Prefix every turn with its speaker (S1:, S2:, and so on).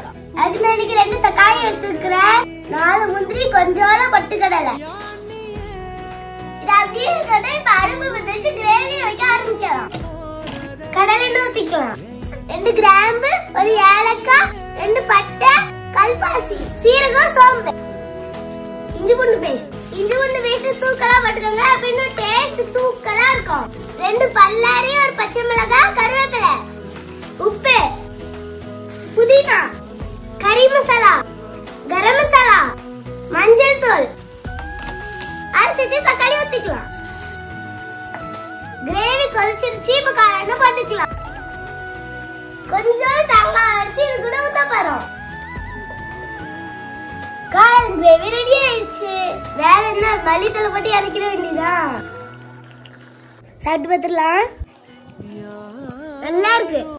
S1: போறோம் அதுக்கு நான் இன்னைக்கு ரெண்டு தக்காளி எடுத்துருக்கிறேன் நாலு முந்திரி கொஞ்சோல பொட்டுக்கடலை இது அப்படியே இருக்கட்டும் இப்ப அடுப்பு வச்சு கிரேவி வைக்க ஆரம்பிக்கலாம் கடலை ஊத்திக்கலாம் ரெண்டு கிராம்பு ஒரு ஏலக்காய் ரெண்டு பட்டை கல்பாசி சீரகம் சோம்பு இஞ்சி பூண்டு பேஸ்ட் இஞ்சி பூண்டு பேஸ்ட் தூக்கலா போட்டுக்கோங்க அப்படின்னு டேஸ்ட் தூக்கலா இருக்கும் ரெண்டு பல்லாரி ஒரு பச்சை மிளகாய் கருவேப்பிலை உப்பு புதினா கறி மசாலா கரம் மசாலா மஞ்சள் தூள் அரைச்சு வச்சு தக்காளி ஊத்திக்கலாம் கிரேவி கொதிச்சிருச்சு இப்ப காரணம் போட்டுக்கலாம் கொஞ்சம் தேங்காய் அரைச்சு இது கூட ஊத்த போறோம் காரம் கிரேவி ரெடி ஆயிடுச்சு வேற என்ன மல்லித்தலை போட்டு இறக்கிட வேண்டியதா சாப்பிட்டு பார்த்துடலாம் நல்லா இருக்கு